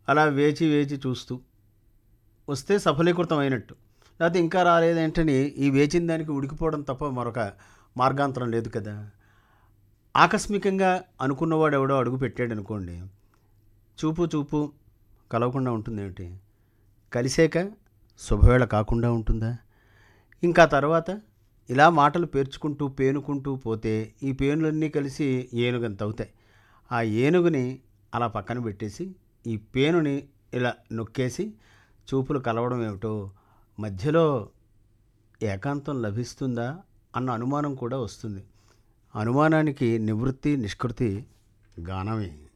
అలా వేచి వేచి చూస్తూ వస్తే సఫలీకృతం అయినట్టు లేకపోతే ఇంకా రాలేదేంటని ఈ వేచిన దానికి ఉడికిపోవడం తప్ప మరొక మార్గాంతరం లేదు కదా ఆకస్మికంగా అనుకున్నవాడు ఎవడో అడుగు పెట్టాడు అనుకోండి చూపు చూపు కలవకుండా ఉంటుందేమిటి కలిసాక శుభవేళ కాకుండా ఉంటుందా ఇంకా తర్వాత ఇలా మాటలు పేర్చుకుంటూ పేనుకుంటూ పోతే ఈ పేనులన్నీ కలిసి ఏనుగంత అవుతాయి ఆ ఏనుగుని అలా పక్కన పెట్టేసి ఈ పేనుని ఇలా నొక్కేసి చూపులు కలవడం ఏమిటో మధ్యలో ఏకాంతం లభిస్తుందా అన్న అనుమానం కూడా వస్తుంది అనుమానానికి నివృత్తి నిష్కృతి గానమే